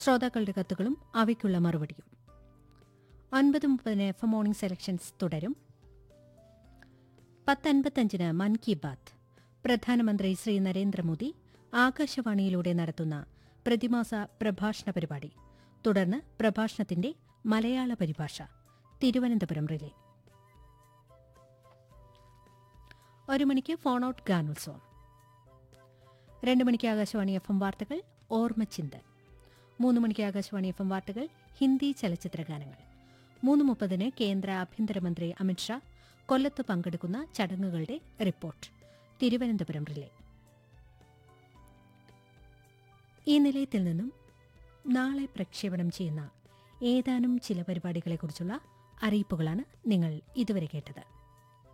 ശ്രോതാക്കളുടെ കത്തുകളും അവയ്ക്കുള്ള മറുപടിയും ഒൻപത് മുപ്പതിന് എഫ് എം മോർണിംഗ് സെലക്ഷൻസ് തുടരും പത്തൻപത്തഞ്ചിന് മൻ കി ബാത്ത് പ്രധാനമന്ത്രി ശ്രീ നരേന്ദ്രമോദി ആകാശവാണിയിലൂടെ നടത്തുന്ന പ്രതിമാസ പ്രഭാഷണ പരിപാടി തുടർന്ന് പ്രഭാഷണത്തിന്റെ മലയാള പരിഭാഷ തിരുവനന്തപുരം റിലേ ഒരു മണിക്ക് ഫോൺ ഔട്ട് ഗാനോത്സവം രണ്ട് മണിക്ക് ആകാശവാണി എഫ് എം വാർത്തകൾ ഓർമ്മച്ചിന്ത് മൂന്ന് മണിക്ക് ആകാശവാണി എഫ് എം വാർത്തകൾ ഹിന്ദി ചലച്ചിത്ര ഗാനങ്ങൾ മൂന്ന് മുപ്പതിന് കേന്ദ്ര ആഭ്യന്തരമന്ത്രി അമിത്ഷാ കൊല്ലത്ത് പങ്കെടുക്കുന്ന ചടങ്ങുകളുടെ റിപ്പോർട്ട് തിരുവനന്തപുരം റിലേ ഈ നിലയത്തിൽ നിന്നും നാളെ പ്രക്ഷേപണം ചെയ്യുന്ന ഏതാനും ചില പരിപാടികളെക്കുറിച്ചുള്ള അറിയിപ്പുകളാണ് നിങ്ങൾ ഇതുവരെ കേട്ടത്